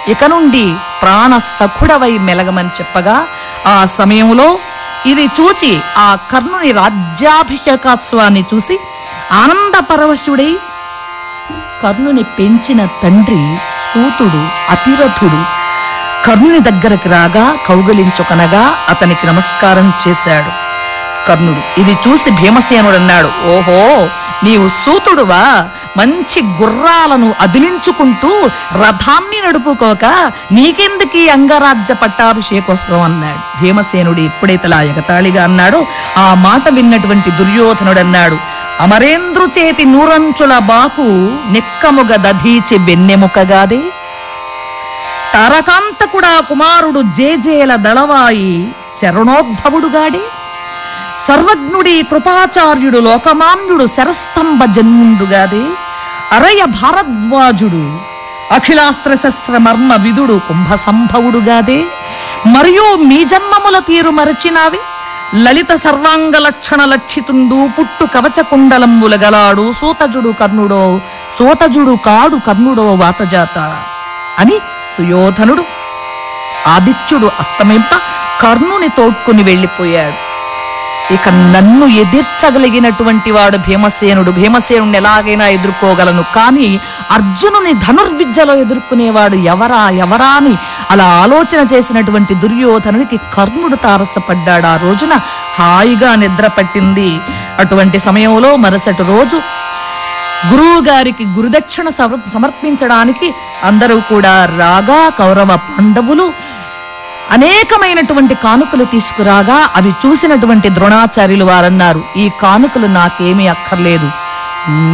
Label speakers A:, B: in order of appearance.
A: ఇక నుండి ప్రాణ సఖుడవై మెలగమని చెప్పగా ఆ సమయంలో ఇది చూచి ఆ కర్ణుని రాజ్యాభిషేకోత్సవాన్ని చూసి ఆనంద పరవశుడై కర్ణుని పెంచిన తండ్రి సూతుడు అతిరథుడు కర్ణుని దగ్గరకు రాగా కౌగలించుకనగా అతనికి నమస్కారం చేశాడు కర్ణుడు ఇది చూసి భీమసేనుడు అన్నాడు ఓహో నీవు సూతుడువా మంచి గుర్రాలను అదిలించుకుంటూ రథాన్ని నడుపుకోక నీకెందుకు ఈ అంగరాజ్య పట్టాభిషేకోత్సవం అన్నాడు భీమసేనుడు ఎప్పుడైతే ఆ ఎగతాళిగా అన్నాడో ఆ మాట విన్నటువంటి దుర్యోధనుడు అన్నాడు అమరేంద్రు చేతి నూరంచుల బాకు నిక్కముగ దధీచి వెన్నెముకగాదే తారకాంతకుడా కుమారుడు జేజేల దళవాయి శరణోద్భవుడుగాడే సర్వజ్ఞుడి కృపాచార్యుడు లోకమాన్యుడు శరస్తంభ జన్ముండుగాదే అరయ భారద్వాజుడు అఖిలాస్త్ర శస్త్ర మర్మ విదుడు కుంభ సంభవుడుగాదే మరియు మీ జన్మముల తీరు మరచినావి లలిత సర్వాంగ లక్షణ లక్షితుండు పుట్టు కవచ కుండలంబుల గలాడు సూతజుడు కర్ణుడో సూతజుడు కాడు కర్ణుడో వాతజాత అని సుయోధనుడు ఆదిత్యుడు అస్తమింప కర్ణుని తోడ్కుని వెళ్ళిపోయాడు ఇక నన్ను ఎదిర్చగలిగినటువంటి వాడు భీమసేనుడు భీమసేనుడిని ఎలాగైనా ఎదుర్కోగలను కానీ అర్జునుని ధనుర్విద్యలో ఎదుర్కొనేవాడు ఎవరా ఎవరా అని అలా ఆలోచన చేసినటువంటి దుర్యోధనునికి కర్ణుడు తారసపడ్డాడు ఆ రోజున హాయిగా నిద్ర పట్టింది అటువంటి సమయంలో మరుసటి రోజు గురువు గారికి గురుదక్షిణ సమ- సమర్పించడానికి అందరూ కూడా రాగా కౌరవ పాండవులు అనేకమైనటువంటి కానుకలు తీసుకురాగా అవి చూసినటువంటి ద్రోణాచార్యులు వారన్నారు ఈ కానుకలు నాకేమీ అక్కర్లేదు